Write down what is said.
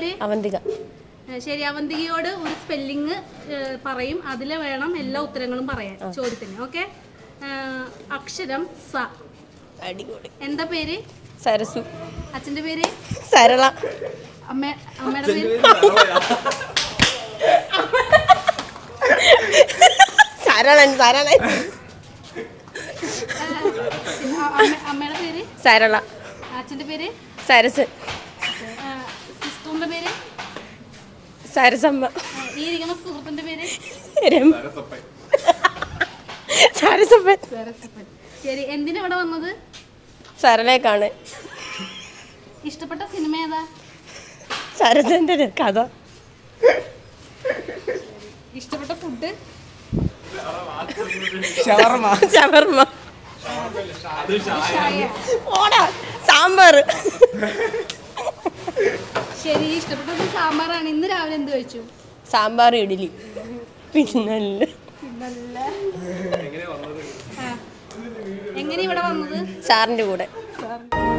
പേര് അവന്തിക ഏ, ശരി അവന്തികയോട് ഒരു സ്പെല്ലിങ് പറയും അതിൽ വേണം എല്ലാ ഉത്തരങ്ങളും പറയാൻ ചോദ്യത്തിന് ഓക്കെ അക്ഷരം സ അടിപൊളി എന്താ പേര് സരസു അച്ഛൻ്റെ പേര് സരള അമ്മ അമ്മയുടെ പേര് സരളൻ സരളൻ ആ, അമ്മ- അമ്മയുടെ പേര് സരള അച്ഛൻ്റെ പേര് സരസ് സിസ്റ്ററിൻ്റെ പേര് സരസമ്മ ആ, ഈ ഇരിക്കുന്ന സുഹൃത്തിൻ്റെ പേര് രം സരസപ്പൻ സരസപ്പൻ ശരി എന്തിനാ ഇവിടെ വന്നത് സരളേക്കാണ് ഇഷ്ടപ്പെട്ട സിനിമ ഏതാ സരസന്റെ ഒരു കഥ ഇഷ്ടപ്പെട്ട ഫുഡ് ഷവർമ ഷവർമ്മ ചായ ഓടാ സാമ്പാർ ശരി ഇഷ്ടപ്പെട്ടത് സാമ്പാറാണ് ഇന്ന് രാവിലെ എന്ത് കഴിച്ചു സാമ്പാർ ഇഡ്ഡലി പിന്നല്ല നല്ല ആ. എങ്ങനെ ഇവിടെ വന്നത് സാറിൻ്റെ കൂടെ സാർ